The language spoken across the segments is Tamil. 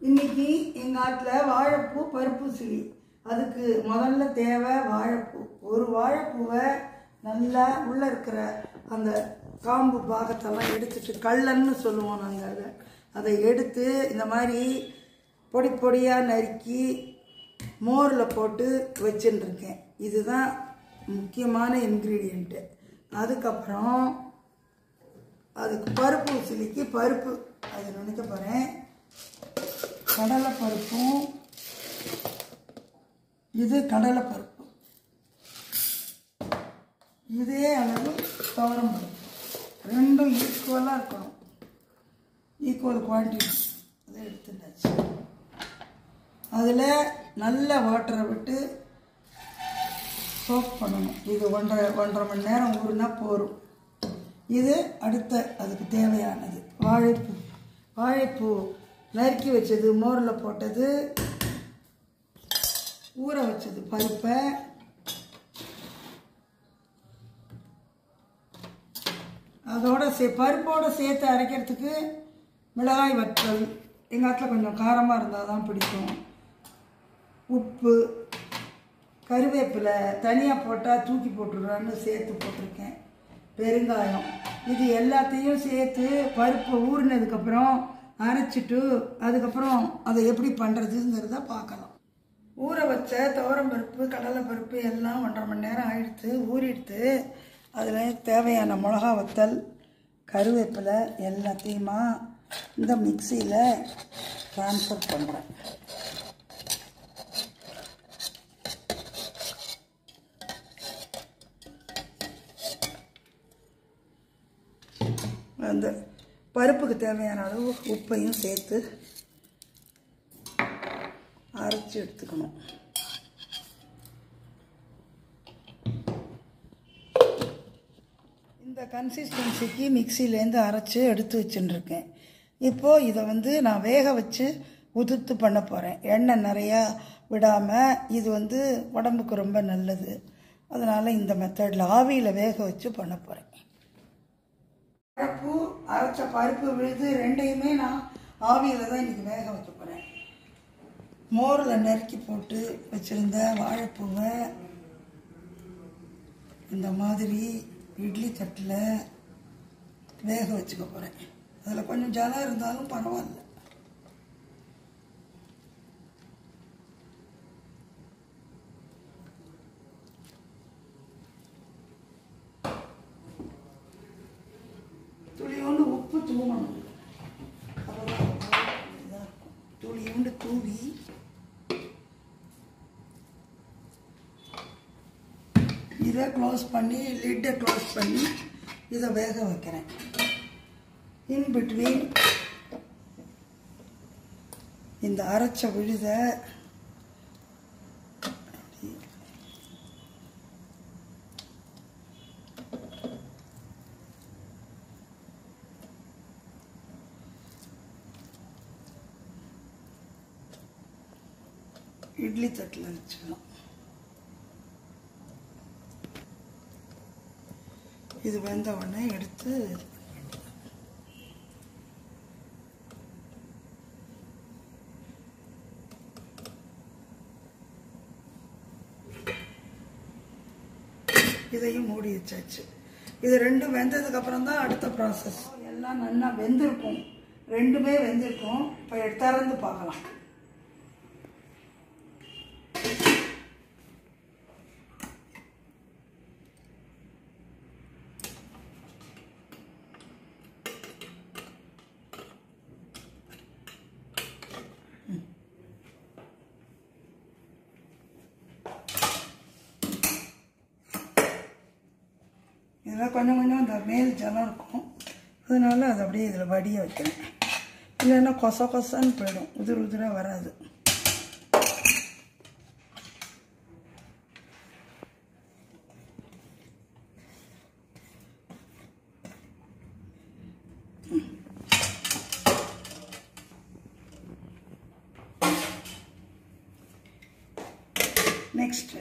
இன்னைக்கு எங்கள் ஆட்டில் வாழைப்பூ பருப்பு சிலி அதுக்கு முதல்ல தேவை வாழைப்பூ ஒரு வாழைப்பூவை நல்லா உள்ளே இருக்கிற அந்த காம்பு பாகத்தெல்லாம் எடுத்துட்டு கள்ளன்னு சொல்லுவோம் நாங்கள் அதை அதை எடுத்து இந்த மாதிரி பொடி பொடியாக நறுக்கி மோரில் போட்டு வச்சுட்டுருக்கேன் இதுதான் முக்கியமான இன்க்ரீடியண்ட்டு அதுக்கப்புறம் அதுக்கு பருப்பு உசிலிக்கு பருப்பு அது நினைக்க போகிறேன் கடலை பருப்பும் இது கடலை பருப்பு இதே அளவு துவரம் பருப்பு ரெண்டும் ஈக்குவலாக இருக்கணும் ஈக்குவல் குவான்டிட்டி அதை எடுத்துட்டாச்சு அதில் நல்ல வாட்டரை விட்டு சோப் பண்ணணும் இது ஒன்றரை ஒன்றரை மணி நேரம் ஊறுனா போரும் இது அடுத்த அதுக்கு தேவையானது வாழைப்பூ வாழைப்பூ நறுக்கி வச்சது மோரில் போட்டது ஊற வச்சது பருப்பை அதோட சே பருப்போடு சேர்த்து அரைக்கிறதுக்கு மிளகாய் வற்றல் எங்கள் ஆட்டில் கொஞ்சம் காரமாக இருந்தால் தான் பிடிக்கும் உப்பு கருவேப்பிலை தனியாக போட்டால் தூக்கி போட்டுடுறான்னு சேர்த்து போட்டிருக்கேன் பெருங்காயம் இது எல்லாத்தையும் சேர்த்து பருப்பு ஊறினதுக்கப்புறம் அரைச்சிட்டு அதுக்கப்புறம் அதை எப்படி பண்ணுறதுங்கிறத பார்க்கலாம் ஊற வச்ச துவரம் பருப்பு கடலை பருப்பு எல்லாம் ஒன்றரை மணி நேரம் ஆயிடுத்து ஊறிடுத்து அதில் தேவையான மிளகா வத்தல் கருவேப்பிலை எல்லாத்தையுமா இந்த மிக்சியில் ட்ரான்ஸ்ஃபர் பண்ணுறேன் அந்த பருப்புக்கு தேவையான அளவு உப்பையும் சேர்த்து அரைச்சி எடுத்துக்கணும் இந்த கன்சிஸ்டன்சிக்கு மிக்சிலேருந்து அரைச்சி எடுத்து வச்சுட்டுருக்கேன் இப்போது இதை வந்து நான் வேக வச்சு உதுத்து பண்ண போகிறேன் எண்ணெய் நிறையா விடாமல் இது வந்து உடம்புக்கு ரொம்ப நல்லது அதனால் இந்த மெத்தடில் ஆவியில் வேக வச்சு பண்ண போகிறேன் பருப்பு அரைச்ச பருப்பு விழுது ரெண்டையுமே நான் ஆவியில் தான் இன்றைக்கி வேக வைக்க போகிறேன் மோரில் நறுக்கி போட்டு வச்சுருந்த வாழைப்பூவை இந்த மாதிரி இட்லி தட்டில் வேக வச்சுக்க போகிறேன் அதில் கொஞ்சம் ஜலம் இருந்தாலும் பரவாயில்ல துளியோண்டு உப்பு தூவணும் அப்பதான் இதா இருக்கும். துளியோண்டு தூவி இதை க்ளோஸ் பண்ணி லிட்டை க்ளோஸ் பண்ணி இதை வேக வைக்கிறேன் இன் பிட்வீன் இந்த அரைச்ச விழுத இட்லி தட்டில் வச்சுக்கணும் இது வெந்த உடனே எடுத்து இது பண்ண வேண்டியது. இதையும் மூடி வச்சாச்சு இது ரெண்டும் வெந்ததுக்கு அப்புறம் தான் அடுத்த ப்ராசஸ் எல்லாம் நல்லா வெந்திருக்கும் ரெண்டுமே வெந்திருக்கும் இப்போ திறந்து பார்க்கலாம் இதில் கொஞ்சம் கொஞ்சம் இந்த மேல் ஜலம் இருக்கும் அதனால அதை அப்படியே இதில் வடிய வைக்கிறேன் இல்லைன்னா கொச கொசன்னு போயிடும் உதிர் உதிராக வராது நெக்ஸ்ட்டு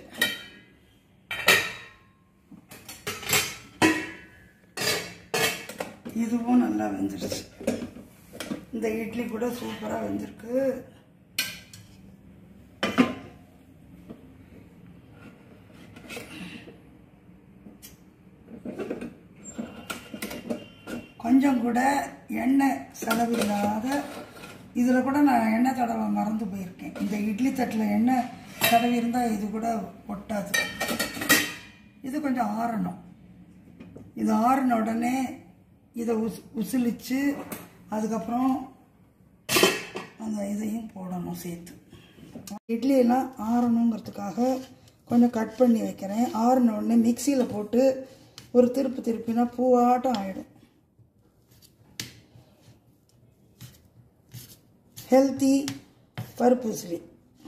இதுவும் நல்லா வெந்துடுச்சு இந்த இட்லி கூட சூப்பராக வெந்திருக்கு கொஞ்சம் கூட எண்ணெய் செலவில்லாத இதில் கூட நான் எண்ணெய் தடவை மறந்து போயிருக்கேன் இந்த இட்லி தட்டில் எண்ணெய் தடவி இருந்தால் இது கூட ஒட்டாது இது கொஞ்சம் ஆறணும் இது ஆறின உடனே இதை உஸ் உசிலிச்சு அதுக்கப்புறம் அந்த இதையும் போடணும் சேர்த்து இட்லியெல்லாம் ஆறணுங்கிறதுக்காக கொஞ்சம் கட் பண்ணி வைக்கிறேன் ஆறின உடனே மிக்சியில் போட்டு ஒரு திருப்பு திருப்பினா பூவாட்டம் ஆகிடும் ஹெல்த்தி பருப்பு உசிலி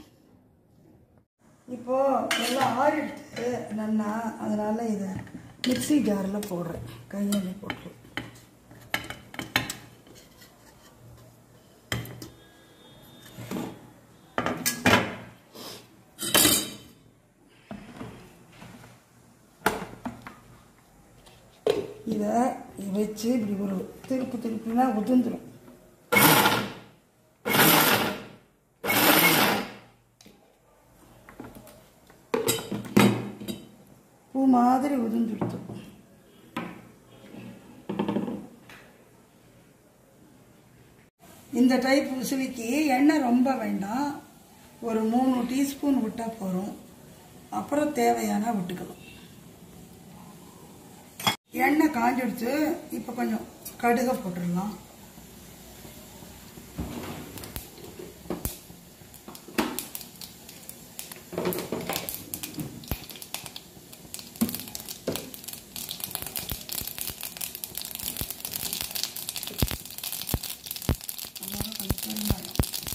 இப்போது எல்லாம் ஆறிடுச்சு நன்னா அதனால் இதை மிக்ஸி ஜாரில் போடுறேன் கையெண்ணி போட்டு இதை வச்சு இப்படி ஒரு திருப்பு திருப்பினா உதிர்ந்துடும் பூ மாதிரி உதிர்ந்துடுத்து இந்த டைப் உசுவிக்கு எண்ணெய் ரொம்ப வேண்டாம் ஒரு மூணு டீஸ்பூன் விட்டால் போதும் அப்புறம் தேவையான விட்டுக்கலாம் எண்ணெய் காஞ்சிடுச்சு இப்போ கொஞ்சம் கடுகை போட்டுடலாம் அப்புறம் கொஞ்சம் பெருங்காயம்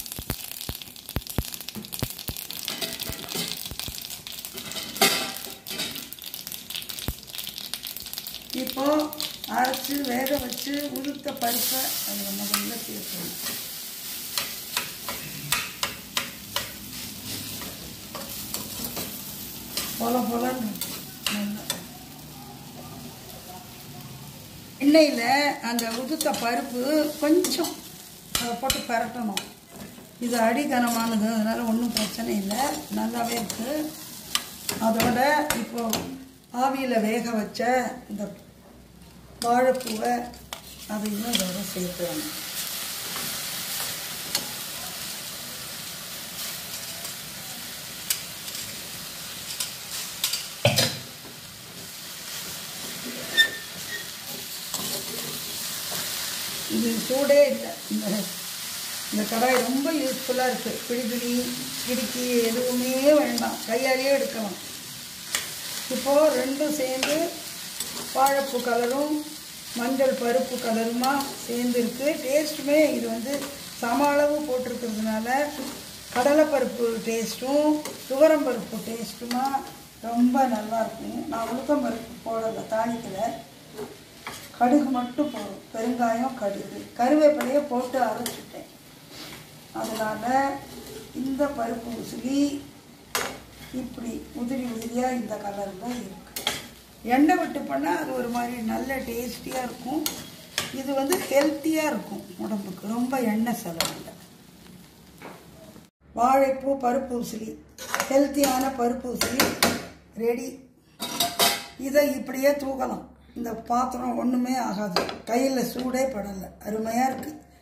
இப்போ அரைச்சு வேக வச்சு உளுத்த பருப்பை அதில் முதல்ல சேர்க்கணும் பொல பொலன்னு நல்லா எண்ணெயில் அந்த உதுத்த பருப்பு கொஞ்சம் அதை போட்டு பரட்டணும் இது அடிகனமானது அதனால் ஒன்றும் பிரச்சனை இல்லை நல்லாவே இருக்குது அதோட இப்போ ஆவியில் வேக வச்ச இந்த வாழைப்பூவை அதையும் அதோட சேர்த்துடணும் இது சூடே இல்லை இந்த இந்த கடாய் ரொம்ப யூஸ்ஃபுல்லாக இருக்குது பிடிபிடி கிடுக்கி எதுவுமே வேண்டாம் கையாலேயே எடுக்கலாம் இப்போது ரெண்டும் சேர்ந்து வாழைப்பூ கலரும் மஞ்சள் பருப்பு கலருமா சேர்ந்துருக்கு டேஸ்ட்டுமே இது வந்து சம அளவு போட்டிருக்கிறதுனால கடலைப்பருப்பு டேஸ்ட்டும் துவரம் பருப்பு டேஸ்ட்டுமா ரொம்ப நல்லாயிருக்கும் நான் உளுத்தம் பருப்பு போடலை தாளிக்கலை கடுகு மட்டும் போதும் பெருங்காயம் கடுகு கருவேப்பிலையை போட்டு அரைச்சிட்டேன் அதனால் இந்த பருப்பு உசிலி இப்படி உதிரி உதிரியாக இந்த கலரில் இருக்குது எண்ணெய் விட்டு பண்ணால் அது ஒரு மாதிரி நல்ல டேஸ்டியாக இருக்கும் இது வந்து ஹெல்த்தியாக இருக்கும் உடம்புக்கு ரொம்ப எண்ணெய் செலவில்லை வாழைப்பூ பருப்பு உசிலி ஹெல்த்தியான பருப்பு உசிலி ரெடி இதை இப்படியே தூக்கலாம் இந்த பாத்திரம் ஒன்றுமே ஆகாது கையில் சூடே படலை அருமையாக இருக்குது